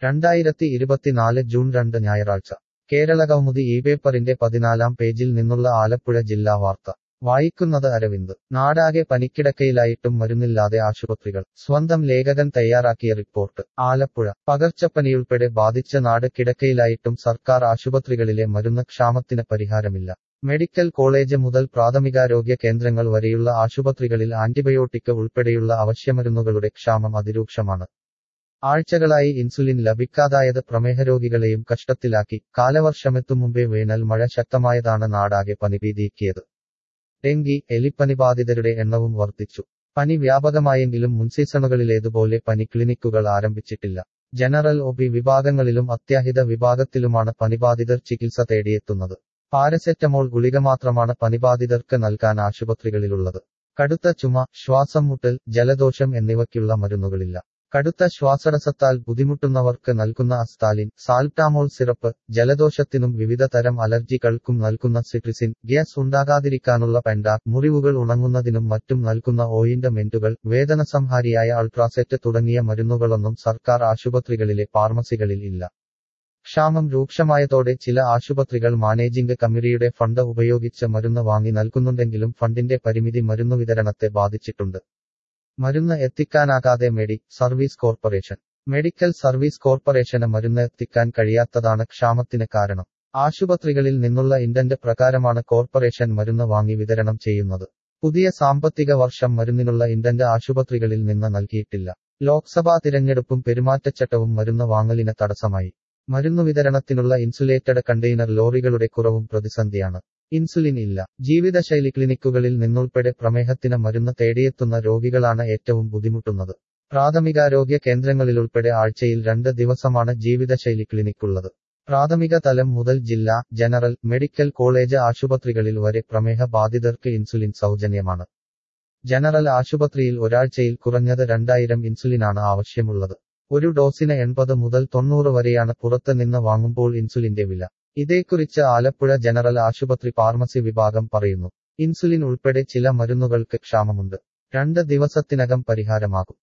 രണ്ടായിരത്തി ഇരുപത്തിനാല് ജൂൺ രണ്ട് ഞായറാഴ്ച കേരളകൗമുദി ഈ പേപ്പറിന്റെ പതിനാലാം പേജിൽ നിന്നുള്ള ആലപ്പുഴ ജില്ലാ വാർത്ത വായിക്കുന്നത് അരവിന്ദ് നാടാകെ പനിക്കിടക്കയിലായിട്ടും മരുന്നില്ലാതെ ആശുപത്രികൾ സ്വന്തം ലേഖകൻ തയ്യാറാക്കിയ റിപ്പോർട്ട് ആലപ്പുഴ പകർച്ചപ്പനിയുൾപ്പെടെ ബാധിച്ച നാട് കിടക്കയിലായിട്ടും സർക്കാർ ആശുപത്രികളിലെ മരുന്ന് ക്ഷാമത്തിന് പരിഹാരമില്ല മെഡിക്കൽ കോളേജ് മുതൽ പ്രാഥമികാരോഗ്യ കേന്ദ്രങ്ങൾ വരെയുള്ള ആശുപത്രികളിൽ ആന്റിബയോട്ടിക് ഉൾപ്പെടെയുള്ള അവശ്യമരുന്നുകളുടെ ക്ഷാമം അതിരൂക്ഷമാണ് ആഴ്ചകളായി ഇൻസുലിൻ ലഭിക്കാതായത് പ്രമേഹരോഗികളെയും കഷ്ടത്തിലാക്കി കാലവർഷമെത്തും മുമ്പേ വേനൽ മഴ ശക്തമായതാണ് നാടാകെ പനിഭീതിക്കിയത് ഡെങ്കി എലിപ്പനി ബാധിതരുടെ എണ്ണവും വർദ്ധിച്ചു പനി വ്യാപകമായെങ്കിലും മുൻസീസണുകളിലേതുപോലെ പനി ക്ലിനിക്കുകൾ ആരംഭിച്ചിട്ടില്ല ജനറൽ ഒ പി വിഭാഗങ്ങളിലും അത്യാഹിത വിഭാഗത്തിലുമാണ് പനിബാധിതർ ചികിത്സ തേടിയെത്തുന്നത് പാരസെറ്റമോൾ ഗുളിക മാത്രമാണ് പനിബാധിതർക്ക് നൽകാൻ ആശുപത്രികളിലുള്ളത് കടുത്ത ചുമ ശ്വാസം മുട്ടൽ ജലദോഷം എന്നിവയ്ക്കുള്ള മരുന്നുകളില്ല കടുത്ത ശ്വാസടസത്താൽ ബുദ്ധിമുട്ടുന്നവർക്ക് നൽകുന്ന അസ്താലിൻ സാൽട്ടാമോൾ സിറപ്പ് ജലദോഷത്തിനും വിവിധ തരം അലർജികൾക്കും നൽകുന്ന സിട്രിസിൻ ഗ്യാസ് ഉണ്ടാകാതിരിക്കാനുള്ള പെൻഡാക് മുറിവുകൾ ഉണങ്ങുന്നതിനും മറ്റും നൽകുന്ന ഓയിന്റമെന്റുകൾ വേദനസംഹാരിയായ അൾട്രാസെറ്റ് തുടങ്ങിയ മരുന്നുകളൊന്നും സർക്കാർ ആശുപത്രികളിലെ ഫാർമസികളിൽ ഇല്ല ക്ഷാമം രൂക്ഷമായതോടെ ചില ആശുപത്രികൾ മാനേജിംഗ് കമ്മിറ്റിയുടെ ഫണ്ട് ഉപയോഗിച്ച് മരുന്ന് വാങ്ങി നൽകുന്നുണ്ടെങ്കിലും ഫണ്ടിന്റെ പരിമിതി മരുന്നു വിതരണത്തെ ബാധിച്ചിട്ടുണ്ട് മരുന്ന് എത്തിക്കാനാകാതെ medi service corporation medical service കോർപ്പറേഷന് മരുന്ന് എത്തിക്കാൻ കഴിയാത്തതാണ് ക്ഷാമത്തിന് കാരണം ആശുപത്രികളിൽ നിന്നുള്ള ഇൻഡന്റ് പ്രകാരമാണ് കോർപ്പറേഷൻ മരുന്ന് വാങ്ങി വിതരണം ചെയ്യുന്നത് പുതിയ സാമ്പത്തിക വർഷം മരുന്നിനുള്ള ഇൻഡന്റ് ആശുപത്രികളിൽ നിന്ന് നൽകിയിട്ടില്ല ലോക്സഭാ തിരഞ്ഞെടുപ്പും പെരുമാറ്റച്ചട്ടവും മരുന്ന് വാങ്ങലിന് തടസ്സമായി മരുന്നു വിതരണത്തിനുള്ള ഇൻസുലേറ്റഡ് കണ്ടെയ്നർ ലോറികളുടെ കുറവും പ്രതിസന്ധിയാണ് ഇൻസുലിൻ ഇല്ല ജീവിതശൈലി ക്ലിനിക്കുകളിൽ നിന്നുൾപ്പെടെ പ്രമേഹത്തിന് മരുന്ന് തേടിയെത്തുന്ന രോഗികളാണ് ഏറ്റവും ബുദ്ധിമുട്ടുന്നത് പ്രാഥമികാരോഗ്യ കേന്ദ്രങ്ങളിലുൾപ്പെടെ ആഴ്ചയിൽ രണ്ട് ദിവസമാണ് ജീവിതശൈലി ക്ലിനിക്കുള്ളത് പ്രാഥമിക തലം മുതൽ ജില്ലാ ജനറൽ മെഡിക്കൽ കോളേജ് ആശുപത്രികളിൽ വരെ പ്രമേഹ ബാധിതർക്ക് ഇൻസുലിൻ സൗജന്യമാണ് ജനറൽ ആശുപത്രിയിൽ ഒരാഴ്ചയിൽ കുറഞ്ഞത് രണ്ടായിരം ഇൻസുലിനാണ് ആവശ്യമുള്ളത് ഒരു ഡോസിന് എൺപത് മുതൽ തൊണ്ണൂറ് വരെയാണ് പുറത്ത് നിന്ന് വാങ്ങുമ്പോൾ ഇൻസുലിന്റെ വില ഇതേക്കുറിച്ച് ആലപ്പുഴ ജനറൽ ആശുപത്രി ഫാർമസി വിഭാഗം പറയുന്നു ഇൻസുലിൻ ഉൾപ്പെടെ ചില മരുന്നുകൾക്ക് ക്ഷാമമുണ്ട് രണ്ട് ദിവസത്തിനകം പരിഹാരമാകും